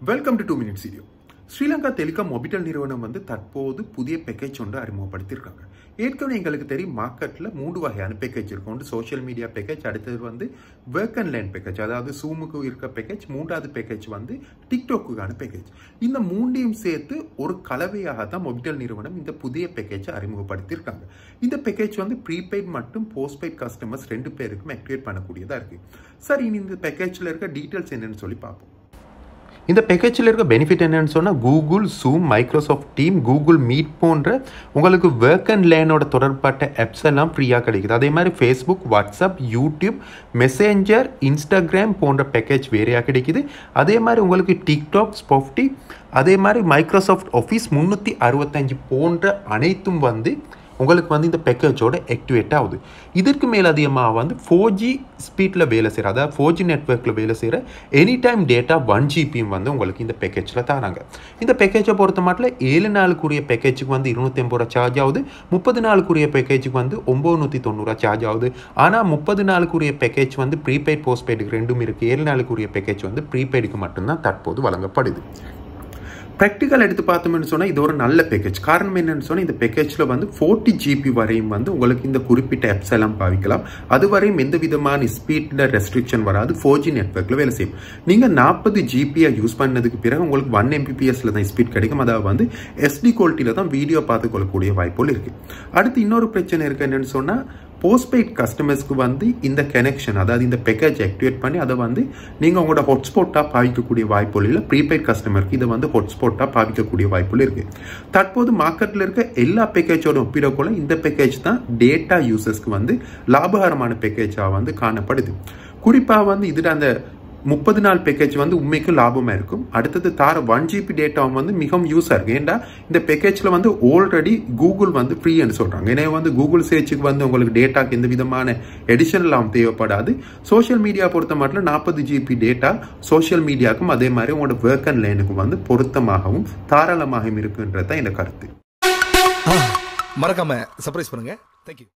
welcome to two minutes video Sri Lanka telecom Mobitel நிறுவனம் வந்து தற்போது புதிய பேக்கேஜ் ஒன்று அறிமுகப்படுத்தியிருக்காங்க ஏற்கனவே எங்களுக்கு தெரியும் மார்க்கெட்டில் மூன்று வகையான பேக்கேஜ் இருக்கும் ஒன்று சோஷியல் மீடியா பேக்கேஜ் அடுத்தது வந்து ஒர்க் அண்ட் லேன் பேக்கேஜ் அதாவது சூமுக்கு இருக்க பேக்கேஜ் மூன்றாவது பேக்கேஜ் வந்து டிக்டாக்குக்கான பேக்கேஜ் இந்த மூண்டையும் சேர்த்து ஒரு கலவையாக தான் மொபிட்டல் நிறுவனம் இந்த புதிய பேக்கேஜை அறிமுகப்படுத்தியிருக்காங்க இந்த பேக்கேஜ் வந்து ப்ரீபெய்ட் மற்றும் போஸ்ட்பெய்ட் கஸ்டமர்ஸ் ரெண்டு பேருக்கும் ஆக்டிவேட் பண்ணக்கூடியதாக இருக்குது சரி இனி இந்த பேக்கேஜில் இருக்க டீட்டெயில்ஸ் என்னன்னு சொல்லி பார்ப்போம் இந்த பேக்கேஜில் இருக்க பெனிஃபிட் என்னன்னு சொன்னால் Google Zoom Microsoft team Google Meet போன்ற உங்களுக்கு ஒர்க் அண்ட் லேனோட தொடர்பட்ட ஆப்ஸ் எல்லாம் ஃப்ரீயாக கிடைக்குது அதே மாதிரி Facebook WhatsApp YouTube Messenger Instagram போன்ற பேக்கேஜ் வேறையாக கிடைக்குது அதே மாதிரி உங்களுக்கு டிக்டாக் ஸ்பாஃப்டி அதே மாதிரி மைக்ரோசாஃப்ட் ஆஃபீஸ் முந்நூற்றி அறுபத்தஞ்சு போன்ற அனைத்தும் வந்து உங்களுக்கு வந்து இந்த பேக்கேஜோட ஆக்டிவேட் ஆகுது இதற்கு மேல் அதிகமாக வந்து ஃபோர் ஜி ஸ்பீடில் வேலை செய்கிற அதாவது ஃபோர் ஜி நெட்ஒர்க்கில் வேலை செய்கிற எனி டைம் டேட்டா ஒன் ஜிபியும் வந்து உங்களுக்கு இந்த பேக்கேஜில் தராங்க இந்த பேக்கேஜை பொறுத்த மட்டும் ஏழு நாளுக்குரிய பேக்கேஜுக்கு வந்து இருநூத்தி ஐம்பது ரூபா சார்ஜ் ஆகுது முப்பது நாளுக்குரிய பேக்கேஜுக்கு வந்து ஒம்பது தொண்ணூறுரூவா சார்ஜ் ஆகுது ஆனால் முப்பது நாளுக்குரிய பேக்கேஜ் வந்து ப்ரீபெய்ட் போஸ்ட்பெய்டுக்கு ரெண்டும் இருக்குது ஏழு நாளுக்குரிய பேக்கேஜ் வந்து ப்ரீபெய்டுக்கு மட்டும்தான் தற்போது வழங்கப்படுது ப்ராக்டிக்கல் எடுத்து பார்த்தோம்னு சொன்னால் இது ஒரு நல்ல பேக்கேஜ் காரணம் என்னன்னு சொன்னால் இந்த பேக்கேஜில் வந்து ஃபோர்ட்டி ஜிபி வரையும் வந்து உங்களுக்கு இந்த குறிப்பிட்ட ஆப்ஸ் எல்லாம் பாவிக்கலாம் அது வரையும் எந்த விதமான ஸ்பீடில் ரெஸ்ட்ரிக்ஷன் வராது ஃபோர் ஜி நெட்ஒர்க்கில் வேலை செய்யும் நீங்கள் நாற்பது ஜிபியை யூஸ் பண்ணதுக்கு பிறகு உங்களுக்கு ஒன் எம்பிபிஎஸ்ல தான் ஸ்பீட் கிடைக்கும் அதாவது வந்து எஸ்டி குவாலிட்டியில் தான் வீடியோ பார்த்து கொள்ளக்கூடிய வாய்ப்புகள் இருக்குது அடுத்து இன்னொரு பிரச்சனை இருக்குது என்னன்னு சொன்னால் போஸ்ட்பெய்ட் கஸ்டமர்ஸ்க்கு வந்து இந்த கனெக்ஷன் அதாவது இந்த பேக்கேஜ் ஆக்டிவேட் பண்ணி அதை வந்து நீங்கள் உங்களோட ஹாட்ஸ்பாட்டாக பாவிக்கக்கூடிய வாய்ப்புகள் இல்லை ப்ரீபெய்ட் கஸ்டமருக்கு இதை வந்து ஹாட்ஸ்பாட்டாக பாவிக்கக்கூடிய வாய்ப்புகள் இருக்குது தற்போது மார்க்கெட்டில் இருக்க எல்லா பேக்கேஜோட ஒப்பிடக்குள்ள இந்த பேக்கேஜ் தான் டேட்டா யூசர்ஸ்க்கு வந்து லாபகரமான பேக்கேஜாக வந்து காணப்படுது குறிப்பாக வந்து இதில் அந்த முப்பது நாள் பேக்கேஜ் வந்து உண்மைக்கு லாபமாக இருக்கும் அடுத்தது தார ஒன் ஜிபி டேட்டாவும் வந்து மிகவும் யூஸாக இருக்கும் ஏன்டா இந்த பேக்கேஜில் வந்து ஆல்ரெடி கூகுள் வந்து ஃப்ரீன்னு சொல்கிறாங்க எனவே வந்து கூகுள் சேர்ச்சுக்கு வந்து உங்களுக்கு டேட்டாக்கு எந்த விதமான எடிஷனலாம் தேவைப்படாது சோஷியல் மீடியா பொறுத்த மட்டும் நாற்பது ஜிபி டேட்டா சோஷியல் மீடியாவுக்கும் அதே மாதிரி உங்களோட ஒர்க் அண்ட் லைனுக்கும் வந்து பொருத்தமாகவும் தாராளமாகவும் இருக்குன்றது தான் இந்த கருத்து மறக்காம சர்ப்ரைஸ் பண்ணுங்க தேங்க்யூ